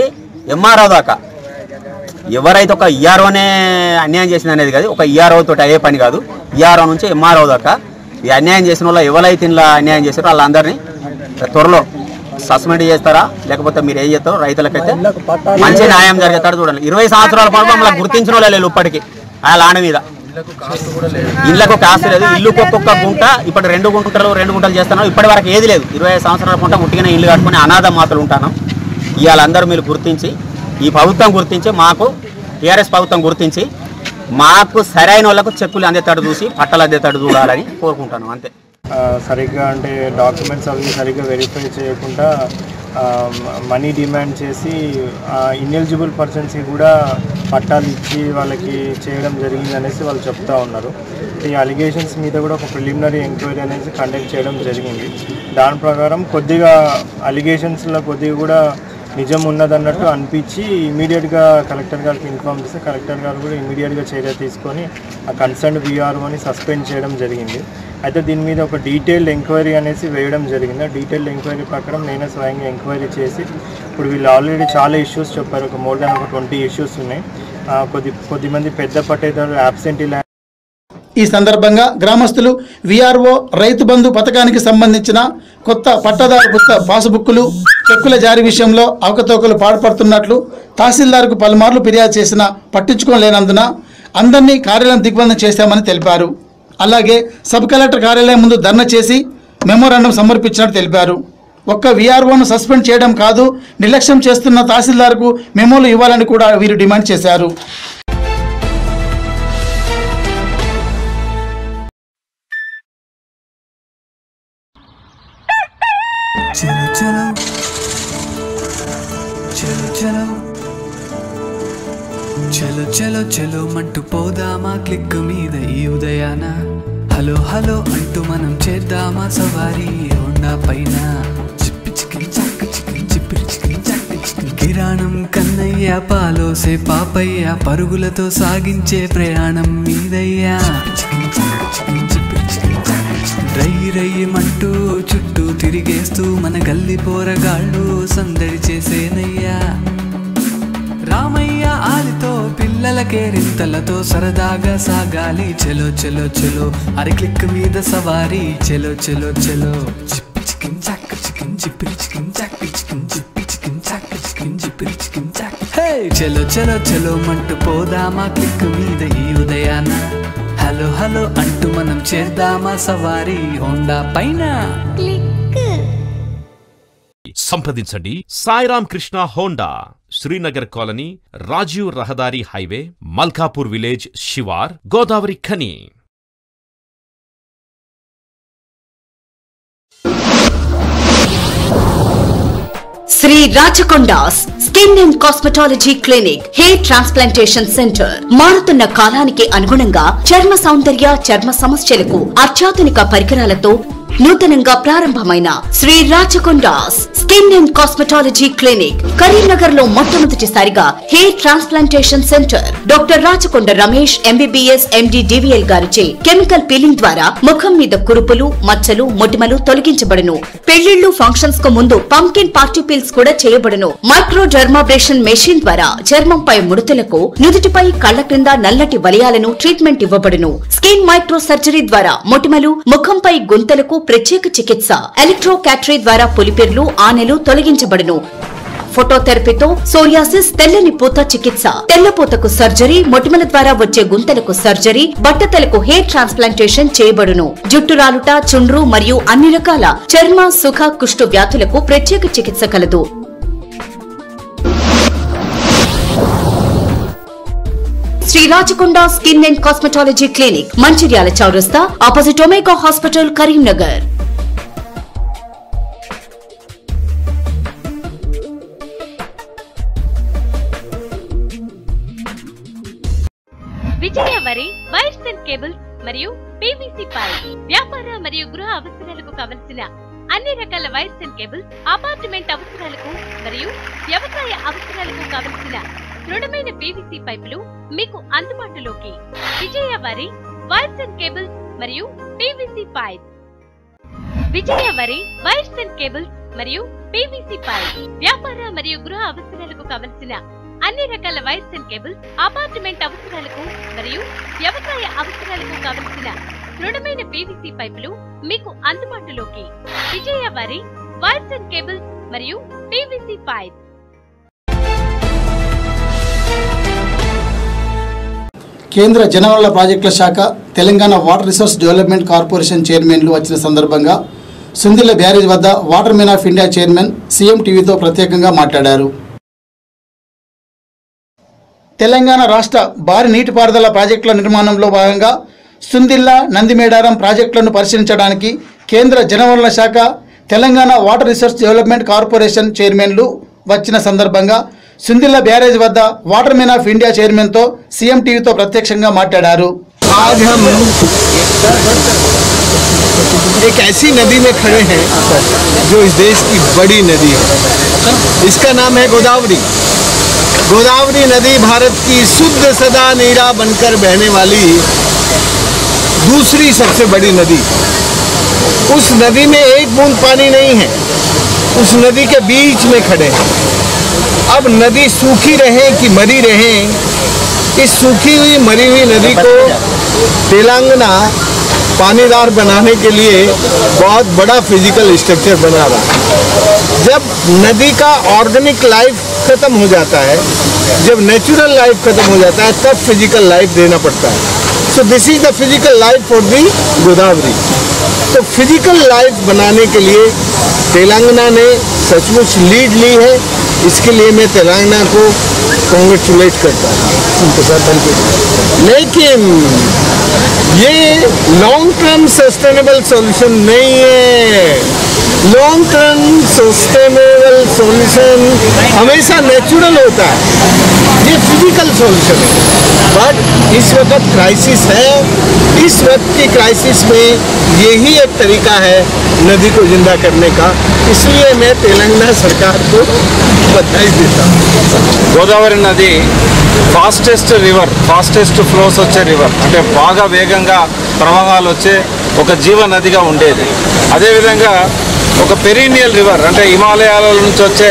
ఎంఆర్ఓ దాకా ఎవరైతే ఒక ఈఆర్ఓనే అన్యాయం చేసింది అనేది కాదు ఒక ఈఆర్ఓ తోటి అయ్యే పని కాదు ఈఆర్ఓ నుంచి ఎంఆర్ఓ దాకా ఈ అన్యాయం చేసిన వాళ్ళు ఎవరైతే ఇలా అన్యాయం చేస్తారో వాళ్ళందరినీ త్వరలో సస్పెండ్ చేస్తారా లేకపోతే మీరు ఏం చేస్తారో రైతులకైతే మంచి న్యాయం జరిగేతాడు చూడండి ఇరవై సంవత్సరాల పాటు మమ్మల్ని గుర్తించిన వాళ్ళే లేరు ఇప్పటికి ఆ లాండ్ మీద ఇళ్ళకు ఒక ఆస్తి లేదు ఇల్లుకు ఒక్కొక్క గుంట ఇప్పుడు రెండు గుంటలు రెండు గుంటలు చేస్తున్నాం ఇప్పటి వరకు ఏది లేదు ఇరవై ఐదు సంవత్సరాల గుంట ముట్టిగానే ఇల్లు కట్టుకుని అనాథ మాతలు ఉంటాను ఇవాళ అందరూ మీరు గుర్తించి ఈ ప్రభుత్వం గుర్తించి మాకు టీఆర్ఎస్ ప్రభుత్వం గుర్తించి మాకు సరైన వాళ్ళకు చెక్కులు అందేతాడు చూసి పట్టలు అందేతాడు చూడాలని కోరుకుంటాను అంతే ఆ, సరిగ్గా అంటే డాక్యుమెంట్స్ అవి సరిగ్గా వెరిఫై చేయకుండా మనీ డిమాండ్ చేసి ఇన్ఎలిజిబుల్ పర్సన్స్కి కూడా పట్టాలు ఇచ్చి వాళ్ళకి చేయడం జరిగింది అనేసి వాళ్ళు చెప్తా ఉన్నారు ఈ అలిగేషన్స్ మీద కూడా ఒక ప్రిలిమినరీ ఎంక్వైరీ అనేసి కండక్ట్ చేయడం జరిగింది దాని ప్రకారం కొద్దిగా అలిగేషన్స్లో కొద్దిగా కూడా నిజం ఉన్నదన్నట్టు అనిపించి ఇమీడియట్గా కలెక్టర్ గారికి ఇన్ఫామ్ చేస్తే కలెక్టర్ గారు కూడా ఇమీడియట్గా చర్య తీసుకొని ఆ కన్సర్న్ విఆర్ఓని సస్పెండ్ చేయడం జరిగింది అయితే దీని మీద ఒక డీటెయిల్డ్ ఎంక్వైరీ అనేసి వేయడం జరిగింది ఆ డీటెయిల్డ్ ఎంక్వైరీ ప్రకారం నేనే స్వయంగా ఎంక్వైరీ చేసి ఇప్పుడు వీళ్ళు ఆల్రెడీ చాలా ఇష్యూస్ చెప్పారు ఒక మోర్ దాన్ ఒక ట్వంటీ ఇష్యూస్ ఉన్నాయి ఆ, కొద్ది కొద్దిమంది పెద్ద పట్టేదారు యాబ్సెంటీ ఈ సందర్భంగా గ్రామస్తులు విఆర్ఓ రైతు బంధు పథకానికి సంబంధించిన కొత్త పట్టాదారు పుస్త పాసుబుక్కులు చెక్కుల జారీ విషయంలో అవకతవకలు పాల్పడుతున్నట్లు తహసీల్దార్కు పలుమార్లు ఫిర్యాదు చేసినా పట్టించుకోలేనందున అందరినీ కార్యాలయం దిగ్బంధం చేశామని తెలిపారు అలాగే సబ్ కలెక్టర్ కార్యాలయం ముందు ధర్నా చేసి మెమోరాండం సమర్పించినట్టు తెలిపారు ఒక్క విఆర్ఓను సస్పెండ్ చేయడం కాదు నిర్లక్ష్యం చేస్తున్న తహసీల్దార్కు మెమోలు ఇవ్వాలని కూడా వీరు డిమాండ్ చేశారు చలో చలో చలో చలో చలో చలో చలో మంటూ పోదామా క్లిక్ మీద ఈ ఉదయాన హలో హలో అంటూ మనం చేద్దామా సవారీ హోండా పైన చిప్పి చికిన్ చక్క చికిన్ చిప్పిరి చికిన్ చక్క చికిన్ కిరాణం కన్నయ్య పాలోసే పాపయ్య పరుగులతో సాగించే ప్రయాణం మీదయ్యా చికిన్ చక్క చికిన్ చిప్పిరి చికిన్ చక్క చికిన్ రై రయ్యమంటూ చుట్టూ తిరిగేస్తూ మన గల్లి పోరగాళ్ళు సందడి చేసేనయ్యా రామయ్య ఆలితో పిల్లలకే రింతలతో సరదాగా సాగాలి చెలో చెలో చెలో అరి క్లిక్ మీద సవారీ చెలో చెలో చెలో చిప్పి చికిన్ చాక్ చికిన్ చిప్పిరి చికిన్ చాక్ చికిన్ చిప్పి చికిన్ చాక్ చికిన్ చిప్పిరి చికిన్ చాక్ హే చెలో చెలో చెలో మంటూ పోదామా క్లిక్ మీద ఈ ఉదయాన హలో హలో అంటూ మనం చేద్దామా సవారీ హోండా పైన సంప్రదించండి సాయిరామ్ కృష్ణ హోండా శ్రీనగర్ కాలనీ రాజీవ్ రహదారి హైవే మల్కాపూర్ విలేజ్ శివార్ Godavari Khani Sri Rachakondas skin and cosmetology clinic hair transplantation centre మారుతున్న కాలానికి అనుగుణంగా చర్మ సౌందర్య చర్మ సమస్యలకు అత్యాధునిక పరికరాలతో నూతనంగా ప్రారంభమైన Sri Rachakondas skin and cosmetology clinic Karimnagar లో మొట్టమొదటిసారిగా hair transplantation centre doctor Rachakonda Ramesh MBBS MD DVL గారిచే కెమికల్ పీలింగ్ ద్వారా ముఖం మీద కురుపులు మచ్చలు మొటిమలు తొలగించబడును పెళ్లిళ్లు ఫంక్షన్స్ కు ముందు పంకిన్ పార్టీ పీల్స్ కూడా చేయబడును మైక్రో డర్మాబ్రేషన్ మెషిన్ ద్వారా చర్మంపై ముడతలకు నుదుటిపై కళ్ల క్రింద నల్లటి వలయాలను ట్రీట్మెంట్ ఇవ్వబడును స్కిన్ మైక్రో సర్జరీ ద్వారా మొటిమలు ముఖంపై గుంతలకు ప్రత్యేక చికిత్స ఎలక్ట్రో క్యాటరీ ద్వారా పులిపిర్లు ఆనెలు తొలగించబడును ఫోటోథెరపీతో సోరియాసిస్ తెల్లని పూత చికిత్స తెల్లపూతకు సర్జరీ మొటిమల ద్వారా వచ్చే గుంతలకు సర్జరీ బట్టతలకు హెయిర్ ట్రాన్స్ప్లాంటేషన్ చేయబడును జుట్టు రాలుట చుండ్రు మరియు అన్ని రకాల చర్మ సుఖ కుష్టు వ్యాధులకు ప్రత్యేక చికిత్స కలదు Sri Rachakonda skin and cosmetology clinic Mancherial చౌరస్తా opposite Omega hospital Karimnagar Vijaya వరి వైర్స్ అండ్ కేబుల్స్ మరియు పీవీసీ పైప్ వ్యాపార మరియు గృహ అవసరాలకు కావలసిన అన్ని రకాల వైర్స్ అండ్ కేబుల్స్ అపార్ట్మెంట్ అవసరాలకు మరియు వ్యవసాయ అవసరాలకు కావలసిన దృఢమైన పీవీసీ పైపులు మీకు అందుబాటులోకి విజయ వరి వైర్స్ అండ్ కేబుల్స్ మరియు పీవీసీ పైప్ విజయ వరి వైర్స్ అండ్ కేబుల్స్ మరియు పీవీసీ పైప్ వ్యాపార మరియు గృహ అవసరాలకు కావలసిన అన్ని రకాల వైర్స్ అండ్ కేబుల్స్ అపార్ట్మెంట్ అవసరాలకు మరియు వ్యవసాయ అవసరాలకు కావలసిన దృఢమైన పీవీసీ పైపులు మీకు అందుబాటులోకి విజయ వారి వైర్స్ అండ్ కేబుల్స్ మరియు పీవీసీ పైప్ కేంద్ర జనవనరుల ప్రాజెక్టుల శాఖ Telangana water resource development corporation చైర్మన్లు వచ్చిన సందర్భంగా సుందిల్ల బ్యారేజ్ వద్ద water men of India chairman CM టీవీతో ప్రత్యేకంగా మాట్లాడారు తెలంగాణ రాష్ట్ర భారీ నీటిపారుదల ప్రాజెక్టుల నిర్మాణంలో భాగంగా సుందిల్ల నందిమేడారం ప్రాజెక్టులను పరిశీలించడానికి కేంద్ర జనవనరుల శాఖ Telangana water resource development corporation చైర్మన్లు వచ్చిన సందర్భంగా సుందిల్ల బ్యారేజ్ వద్ద వాటర్ మెన్ ఆఫ్ ఇండియా చైర్మన్తో సీఎం టీవీతో ప్రత్యక్షంగా మాట్లాడారు आज हम एक ऐसी नदी में खड़े हैं जो इस देश की बड़ी नदी है इसका नाम है गोदावरी गोदावरी नदी भारत की शुद्ध सदा नीरा बनकर बहने वाली दूसरी सबसे बड़ी नदी उस नदी में एक बूंद पानी नहीं है उस नदी के बीच में खड़े हैं अब नदी सूखी रहे कि मरी रहे इस सूखी हुई मरी हुई नदी को तेलंगाना पानीदार बनाने के लिए बहुत बड़ा फिजिकल स्ट्रक्चर बना रहा है जब नदी का ऑर्गेनिक लाइफ खत्म हो जाता है जब नेचुरल लाइफ खत्म हो जाता है तब फिजिकल लाइफ देना पड़ता है so this is the physical life for the Godavari तो फिजिकल लाइफ बनाने के लिए तेलंगाना ने सचमुच लीड ली है इसके लिए मैं तेलंगाना को कॉन्ग्रेचुलेट करता हूँ लेकिन ये लॉन्ग टर्म सस्टेनेबल सॉल्यूशन नहीं है लॉन्ग टर्म सस्टेनेबल सॉल्यूशन हमेशा नेचुरल होता है ये फिजिकल सॉल्यूशन है बट इस वक्त क्राइसिस है इस वक्त की क्राइसिस में यही एक तरीका है नदी को जिंदा करने का इसलिए मैं तेलंगाना सरकार को बधाई देता हूँ గోదావరి నది ఫాస్టెస్ట్ రివర్ ఫాస్టెస్ట్ ఫ్లోస్ వచ్చే రివర్ అంటే బాగా వేగంగా ప్రవాహాలు వచ్చే ఒక జీవ నదిగా ఉండేది అదేవిధంగా ఒక పెరీనియల్ రివర్ అంటే హిమాలయాల నుంచి వచ్చే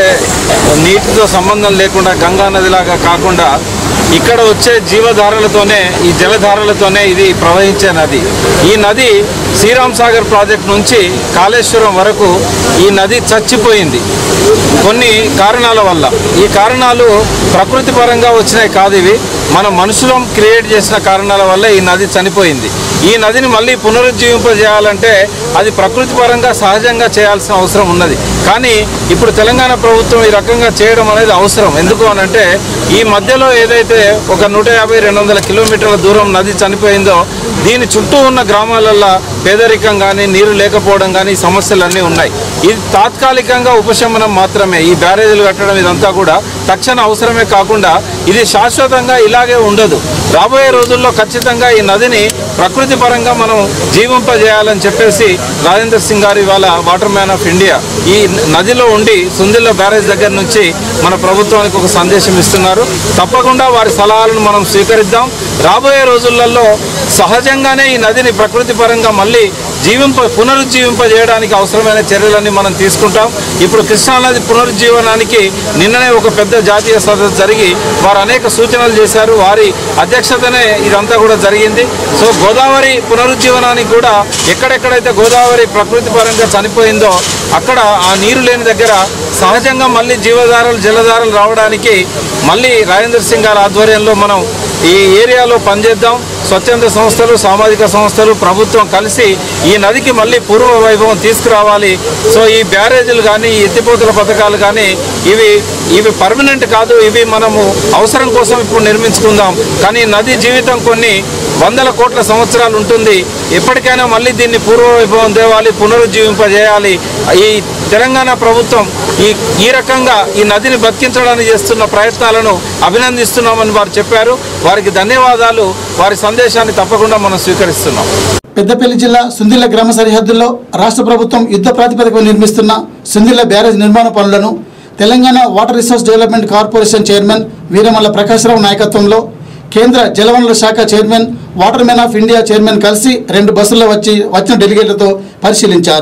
నీటితో సంబంధం లేకుండా గంగా నదిలాగా కాకుండా ఇక్కడ వచ్చే జీవధారలతోనే ఈ జలధారలతోనే ఇది ప్రవహించే నది ఈ నది శ్రీరామ్ సాగర్ ప్రాజెక్ట్ నుంచి కాళేశ్వరం వరకు ఈ నది చచ్చిపోయింది కొన్ని కారణాల వల్ల ఈ కారణాలు ప్రకృతి పరంగా వచ్చినాయి కాదు ఇవి మన మనుషులం క్రియేట్ చేసిన కారణాల వల్ల ఈ నది చనిపోయింది ఈ నదిని మళ్ళీ పునరుజ్జీవింపజేయాలంటే అది ప్రకృతి పరంగా సహజంగా చేయాల్సిన అవసరం ఉన్నది కానీ ఇప్పుడు తెలంగాణ ప్రభుత్వం ఈ రకంగా చేయడం అనేది అవసరం ఎందుకు అనంటే ఈ మధ్యలో ఏదైతే ఒక నూట యాభై రెండు వందల కిలోమీటర్ల దూరం నది చనిపోయిందో దీని చుట్టూ ఉన్న గ్రామాలల్లో పేదరికం కానీ నీరు లేకపోవడం కానీ సమస్యలన్నీ ఉన్నాయి ఇది తాత్కాలికంగా ఉపశమనం మాత్రమే ఈ బ్యారేజీలు కట్టడం ఇదంతా కూడా తక్షణ అవసరమే కాకుండా ఇది శాశ్వతంగా ఇలాగే ఉండదు రాబోయే రోజుల్లో ఖచ్చితంగా ఈ నదిని ప్రకృతి పరంగా మనం జీవింపజేయాలని చెప్పేసి రాజేంద్ర సింగ్ గారు ఇవాళ వాటర్ మ్యాన్ ఆఫ్ ఇండియా ఈ నదిలో ఉండి సుందిల్ల బ్యారేజ్ దగ్గర నుంచి మన ప్రభుత్వానికి ఒక సందేశం ఇస్తున్నారు తప్పకుండా వారి సలహాలను మనం స్వీకరిద్దాం రాబోయే రోజులలో సహజంగానే ఈ నదిని ప్రకృతి పరంగా మళ్ళీ జీవింప పునరుజ్జీవింపజేయడానికి అవసరమైన చర్యలన్నీ మనం తీసుకుంటాం ఇప్పుడు కృష్ణానది పునరుజ్జీవనానికి నిన్ననే ఒక పెద్ద జాతీయ సదస్సు జరిగి వారు అనేక సూచనలు చేశారు వారి అధ్యక్షతనే ఇదంతా కూడా జరిగింది సో గోదావరి పునరుజ్జీవనానికి కూడా ఎక్కడెక్కడైతే గోదావరి ప్రకృతి పరంగా చనిపోయిందో అక్కడ ఆ నీరు లేని దగ్గర సహజంగా మళ్ళీ జీవధారలు జలధారలు రావడానికి మళ్ళీ రాజేంద్ర సింగ్ గారి ఆధ్వర్యంలో మనం ఈ ఏరియాలో పనిచేద్దాం స్వచ్ఛంద సంస్థలు సామాజిక సంస్థలు ప్రభుత్వం కలిసి ఈ నదికి మళ్ళీ పూర్వ వైభవం తీసుకురావాలి సో ఈ బ్యారేజీలు కానీ ఈ ఎత్తిపోతుల పథకాలు కానీ ఇవి ఇవి పర్మనెంట్ కాదు ఇవి మనము అవసరం కోసం ఇప్పుడు నిర్మించుకుందాం కానీ నది జీవితం కొన్ని వందల కోట్ల సంవత్సరాలు ఉంటుంది ఎప్పటికైనా మళ్ళీ దీన్ని పూర్వ వైభవం తేవాలి పునరుజ్జీవింపజేయాలి ఈ తెలంగాణ ప్రభుత్వం ఈ ఈ రకంగా ఈ నదిని బతికించడానికి చేస్తున్న ప్రయత్నాలను అభినందిస్తున్నామని వారు చెప్పారు వారికి ధన్యవాదాలు వారి సందేశాన్ని తప్పకుండా మనం స్వీకరిస్తున్నాం పెద్దపల్లి జిల్లా సుందిల్ల గ్రామ సరిహద్దుల్లో రాష్ట్ర ప్రభుత్వం యుద్ధ ప్రాతిపదికన నిర్మిస్తున్న సుందిల్ల బ్యారేజ్ నిర్మాణ పనులను Telangana water resource development corporation chairman Veeramalla Prakash Rao నాయకత్వంలో కేంద్ర జలవనరుల శాఖ chairman water men of India chairman కలిసి రెండు బస్సుల్లో వచ్చి వచ్చిన డెలిగేట్లతో పరిశీలించారు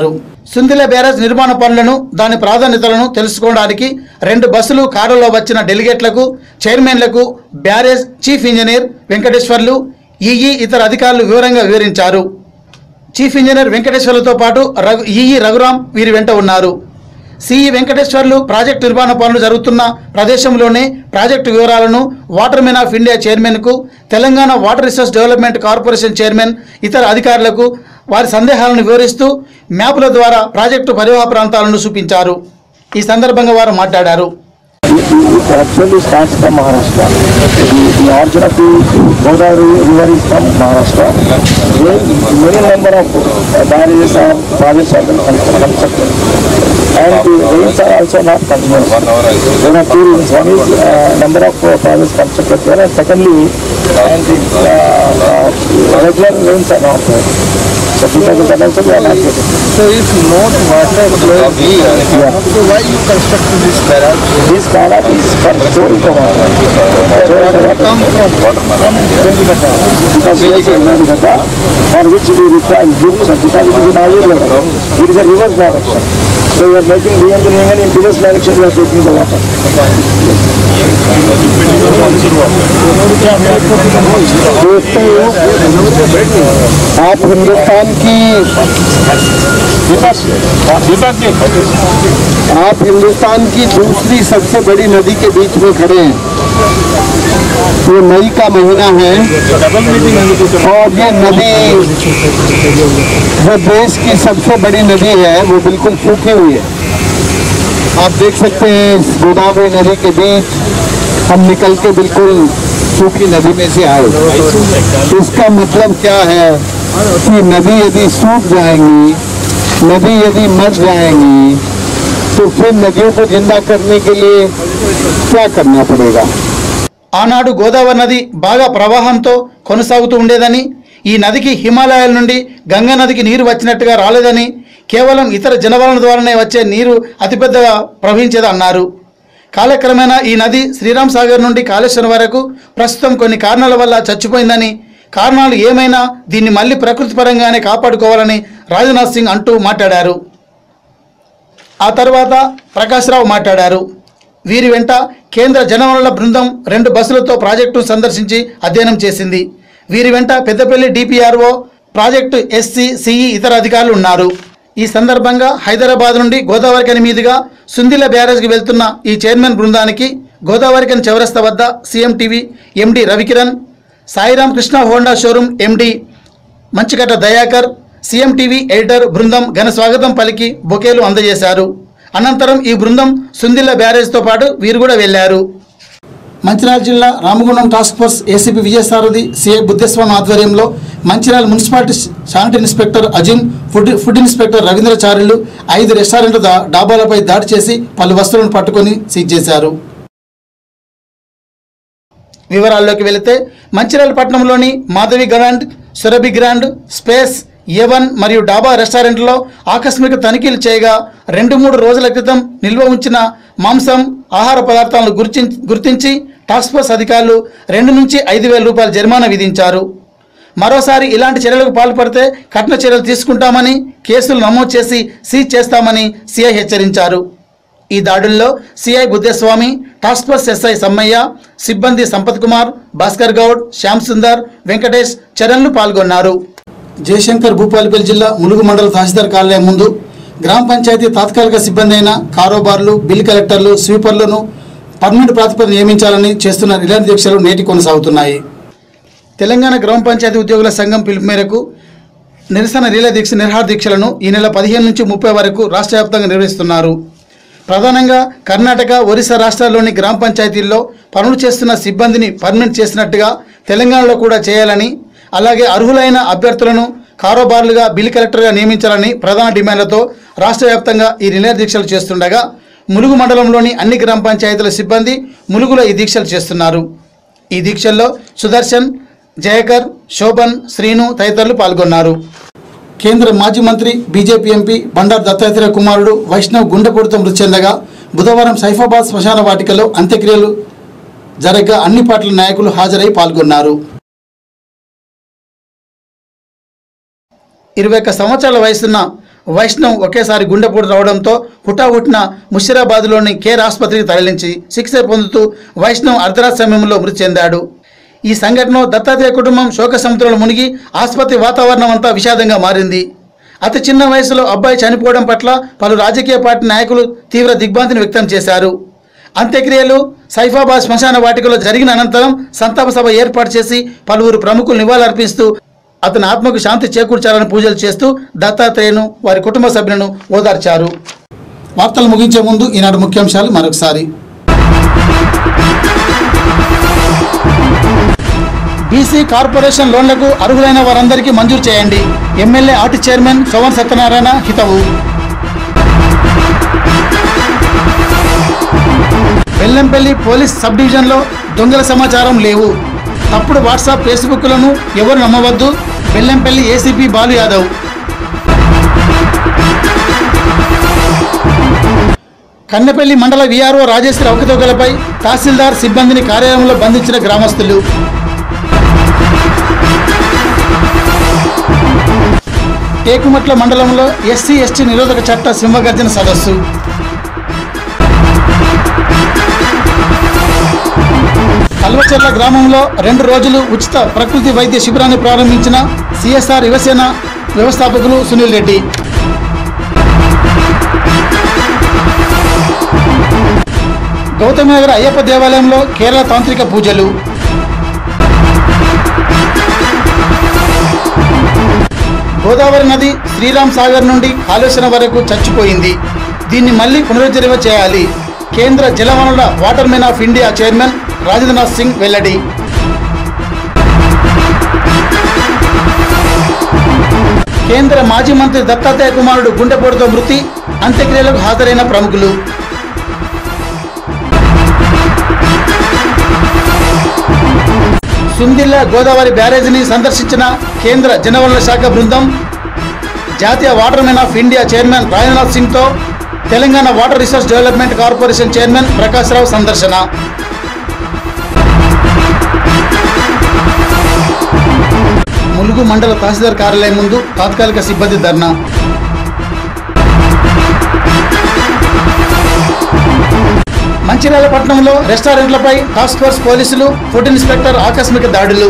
సుందిల బ్యారేజ్ నిర్మాణ పనులను దాని ప్రాధాన్యతలను తెలుసుకోవడానికి రెండు బస్సులు కారులో వచ్చిన డెలిగేట్లకు చైర్మన్లకు barrage chief engineer Venkateswarlu EE ఇతర అధికారులు వివరంగా వివరించారు చీఫ్ ఇంజనీర్ వెంకటేశ్వర్లతో పాటు రఘు ఈఈ రఘురాం వీరి వెంట ఉన్నారు సిఈ వెంకటేశ్వర్లు ప్రాజెక్టు నిర్మాణ పనులు జరుగుతున్న ప్రదేశంలోనే ప్రాజెక్టు వివరాలను వాటర్ మెన్ ఆఫ్ ఇండియా చైర్మన్కు Telangana water resource development corporation chairman ఇతర అధికారులకు వారి సందేహాలను వివరిస్తూ మ్యాపుల ద్వారా ప్రాజెక్టు పరివాహ ప్రాంతాలను చూపించారు ఈ సందర్భంగా వారు మాట్లాడారు It actually starts from Maharashtra. The, the origin of the Godavari river is from Maharashtra. Where many number of uh, barriers or projects have been constructed. And the rains are also not continuous. There are two reasons. One is uh, number of uh, projects constructed there, and secondly, and the uh, uh, regular rains are not there. So because of that also we are not getting. So if not water flowing here, yeah. so why you constructed this barrage? This barrage is for storing the water. Storing the water. Come from water. Because here is a Nagata, for which we require groups and because it is an island level. It is a reverse direction. So we are making re-engineering and in reverse direction we are taking the water. दोस्तों आप हिंदुस्तान की आप हिंदुस्तान की दूसरी सबसे बड़ी नदी के बीच में खड़े हैं ये मई का महीना है और ये नदी जो देश की सबसे बड़ी नदी है वो बिल्कुल सूखी हुई है आप देख सकते हैं इस गोदावरी नदी के बीच हम निकल के बिल्कुल सूखी नदी में से आए इसका मतलब क्या है कि नदी यदि सूख जाएंगी नदी यदि मर जाएंगी तो फिर नदियों को जिंदा करने के लिए क्या करना पड़ेगा ఆనాడు గోదావరి నది బాగా ప్రవాహంతో కొనసాగుతూ ఉండేదని ఈ నదికి హిమాలయాల నుండి గంగా నదికి నీరు వచ్చినట్టుగా రాలేదని కేవలం ఇతర జనవలన ద్వారానే వచ్చే నీరు అతిపెద్దగా ప్రవహించేది అన్నారు కాలక్రమేణా ఈ నది శ్రీరామ్ సాగర్ నుండి కాళేశ్వరం వరకు ప్రస్తుతం కొన్ని కారణాల వల్ల చచ్చిపోయిందని కారణాలు ఏమైనా దీన్ని మళ్ళీ ప్రకృతి పరంగానే కాపాడుకోవాలని రాజ్నాథ్ సింగ్ అంటూ మాట్లాడారు ఆ తర్వాత ప్రకాశ్రావు మాట్లాడారు వీరి వెంట కేంద్ర జనవనరుల బృందం రెండు బస్సులతో ప్రాజెక్టును సందర్శించి అధ్యయనం చేసింది వీరి వెంట Peddapalli DPRO project SE CE ఇతర అధికారులు ఉన్నారు ఈ సందర్భంగా హైదరాబాద్ నుండి గోదావరికని మీదుగా సుందిల బ్యారేజ్కి వెళ్తున్న ఈ చైర్మన్ బృందానికి గోదావరికని చౌరస్తా వద్ద CM TV MD Ravikiran Sairam Krishna Honda showroom MD Manchikatta Dayakar CM TV editor బృందం ఘన స్వాగతం పలికి బొకేలు అందజేశారు అనంతరం ఈ బృందం సుందిల్ల బ్యారేజ్తో పాటు వీరు కూడా వెళ్లారు మంచిర్యాల జిల్లా Ramagundam task force ACP Vijayasarathi CI Buddhaswamy ఆధ్వర్యంలో Mancherial municipality sanitary inspector Azim food food inspector Ravindracharyulu ఐదు రెస్టారెంట్ల దా- డాబాలపై దాడి చేసి పలు వస్తువులను పట్టుకొని సీజ్ చేశారు వివరాల్లోకి వెళితే మంచిర్యాల పట్టణంలోని Madhavi grand Surabhi grand space A one మరియు డాబా రెస్టారెంట్లో ఆకస్మిక తనిఖీలు చేయగా రెండు మూడు రోజుల క్రితం నిల్వ ఉంచిన మాంసం ఆహార పదార్థాలను గుర్తించి గుర్తించి టాస్క్ ఫోర్స్ అధికారులు రెండు నుంచి ఐదు వేల రూపాయల జరిమానా విధించారు మరోసారి ఇలాంటి చర్యలకు పాల్పడితే కఠిన చర్యలు తీసుకుంటామని కేసులు నమోదు చేసి సీజ్ చేస్తామని సిఐ హెచ్చరించారు ఈ దాడుల్లో CI Buddhaswamy task force SI Sammaiah సిబ్బంది సంపత్ కుమార్ భాస్కర్ గౌడ్ శ్యామ్ సుందర్ వెంకటేష్ చరణ్లు పాల్గొన్నారు జయశంకర్ భూపాలపల్లి జిల్లా ములుగు మండల తహసీల్దార్ కార్యాలయం ముందు గ్రామ పంచాయతీ తాత్కాలిక సిబ్బంది అయిన కారోబార్లు బిల్ కలెక్టర్లు స్వీపర్లను పర్మనెంట్ ప్రాతిపదికన నియమించాలని చేస్తున్న రిలే దీక్షలు నేటి కొనసాగుతున్నాయి తెలంగాణ గ్రామ పంచాయతీ ఉద్యోగుల సంఘం పిలుపు మేరకు నిరసన రీల దీక్ష నిర్హార దీక్షలను ఈ నెల పదిహేను నుంచి ముప్పై వరకు రాష్ట్ర వ్యాప్తంగా నిర్వహిస్తున్నారు ప్రధానంగా కర్ణాటక ఒరిస్సా రాష్ట్రాల్లోని గ్రామ పంచాయతీల్లో పనులు చేస్తున్న సిబ్బందిని పర్మనెంట్ చేసినట్టుగా తెలంగాణలో కూడా చేయాలని అలాగే అర్హులైన అభ్యర్థులను కారోబార్లుగా బిల్ కలెక్టర్గా నియమించాలని ప్రధాన డిమాండ్లతో రాష్ట్ర వ్యాప్తంగా ఈ నిలయ దీక్షలు చేస్తుండగా ములుగు మండలంలోని అన్ని గ్రామ పంచాయతీల సిబ్బంది ములుగులో ఈ దీక్షలు చేస్తున్నారు ఈ దీక్షల్లో సుదర్శన్ జయకర్ శోభన్ శ్రీను తదితరులు పాల్గొన్నారు కేంద్ర మాజీ మంత్రి బీజేపీ ఎంపీ బండారు దత్తాత్రేయ కుమారుడు వైష్ణవ్ గుండెపోటుతో మృతి చెందగా బుధవారం సైఫాబాద్ శ్మశాన వాటికలో అంత్యక్రియలు జరగగా అన్ని పార్టీల నాయకులు హాజరై పాల్గొన్నారు ఇరవై ఒక్క సంవత్సరాల వయసున్న వైష్ణవ్ ఒకేసారి గుండెపోటు రావడంతో హుటాహుటిన ముషిరాబాద్లోని కేర్ ఆసుపత్రికి తరలించి చికిత్స పొందుతూ వైష్ణవ్ అర్ధరాత్రి సమయంలో మృతి చెందాడు ఈ సంఘటన దత్తాత్రేయ కుటుంబం శోక సముద్రంలో మునిగి ఆసుపత్రి వాతావరణం అంతా విషాదంగా మారింది అతి చిన్న వయసులో అబ్బాయి చనిపోవడం పట్ల పలు రాజకీయ పార్టీ నాయకులు తీవ్ర దిగ్భ్రాంతిని వ్యక్తం చేశారు అంత్యక్రియలు సైఫాబాద్ శ్మశాన వాటికలో జరిగిన అనంతరం సంతాప సభ ఏర్పాటు చేసి పలువురు ప్రముఖులు నివాళులర్పిస్తూ అతని ఆత్మకు శాంతి చేకూర్చాలని పూజలు చేస్తూ దత్తాత్రేయను వారి కుటుంబ సభ్యులను ఓదార్చారు వార్తలు ముగించే ముందు ఈనాడు ముఖ్యాంశాలు మరొకసారి బీసీ కార్పొరేషన్ లోన్లకు అర్హులైన వారందరికీ మంజూరు చేయండి MLA RT chairman Soman Satyanarayana హితవు బెల్లంపల్లి పోలీస్ సబ్ డివిజన్లో దొంగల సమాచారం లేవు తప్పుడు వాట్సాప్ ఫేస్బుక్లను ఎవరు నమ్మవద్దు బెల్లంపల్లి ఏసీపీ బాలు యాదవ్ కన్నెపల్లి మండల వీఆర్ఓ రాజేశ్వరి అవకతవకలపై తహసీల్దార్ సిబ్బందిని కార్యాలయంలో బంధించిన గ్రామస్తులు టేకుమట్ల మండలంలో ఎస్సీ ఎస్టీ నిరోధక చట్ట సింహగర్జన సదస్సు కల్వచెర్ల గ్రామంలో రెండు రోజులు ఉచిత ప్రకృతి వైద్య శిబిరాన్ని ప్రారంభించిన సిఎస్ఆర్ యువసేన వ్యవస్థాపకులు సునీల్ రెడ్డి గౌతమనగర్ అయ్యప్ప దేవాలయంలో కేరళ తాంత్రిక పూజలు గోదావరి నది శ్రీరామ్ సాగర్ నుండి కాళేశ్వరం వరకు చచ్చిపోయింది దీన్ని మళ్లీ పునరుద్ధరణ చేయాలి కేంద్ర జలవనరుల water men of India chairman Rajendranath Singh వెల్లడి కేంద్ర మాజీ మంత్రి దత్తాత్రేయ కుమారుడు గుండెపోటుతో మృతి అంత్యక్రియలకు హాజరైన ప్రముఖులు సుందిల్ల గోదావరి బ్యారేజీని సందర్శించిన కేంద్ర జనవనరుల శాఖ బృందం జాతీయ water men of India chairman Rajnath సింగ్తో Telangana water resource development corporation chairman Prakash Rao సందర్శన ములుగు మండల తహసీల్దార్ కార్యాలయం ముందు తాత్కాలిక సిబ్బంది ధర్నా మంచిర్యాల పట్టణంలో రెస్టారెంట్లపై టాస్క్ ఫోర్స్ పోలీసులు ఫుడ్ ఇన్స్పెక్టర్ ఆకస్మిక దాడులు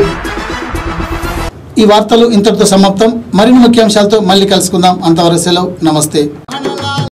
ఈ వార్తలు ఇంతటితో సమాప్తం మరిన్ని ముఖ్యాంశాలతో మళ్ళీ కలుసుకుందాం అంతవరకు సెలవు నమస్తే